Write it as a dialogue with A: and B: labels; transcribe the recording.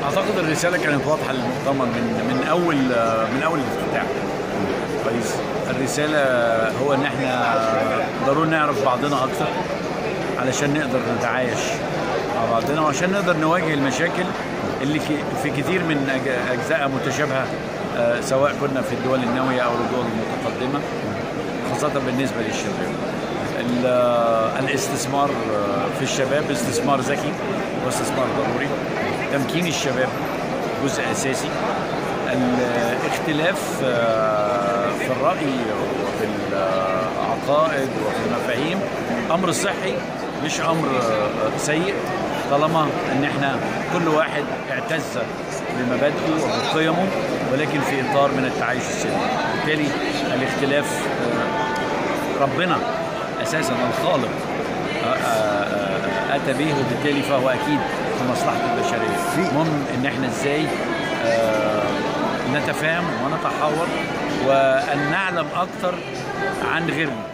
A: اعتقد الرساله كانت واضحه للمؤتمر من من اول من اول الافتتاح كويس الرساله هو ان احنا ضروري نعرف بعضنا اكتر علشان نقدر نتعايش مع بعضنا وعشان نقدر نواجه المشاكل اللي ك- في كتير من أج- اجزاء متشابهه آه، سواء كنا في الدول الناميه او الدول المتقدمه خاصه بالنسبه للشباب ال- آه، الاستثمار آه، في الشباب استثمار ذكي واستثمار ضروري تمكين الشباب جزء اساسي الاختلاف آه، في الراي وفي العقائد وفي المفاهيم امر صحي مش امر آه، سيء طالما ان احنا كل واحد اعتز بمبادئه وبقيمه ولكن في اطار من التعايش السلمي بالتالي الاختلاف آه، ربنا اساسا الخالق آه، آه، آه، اتى به وبالتالي فهو اكيد في مصلحه البشريه المهم ان احنا ازاي آه، نتفاهم ونتحاور وان نعلم اكثر عن غيرنا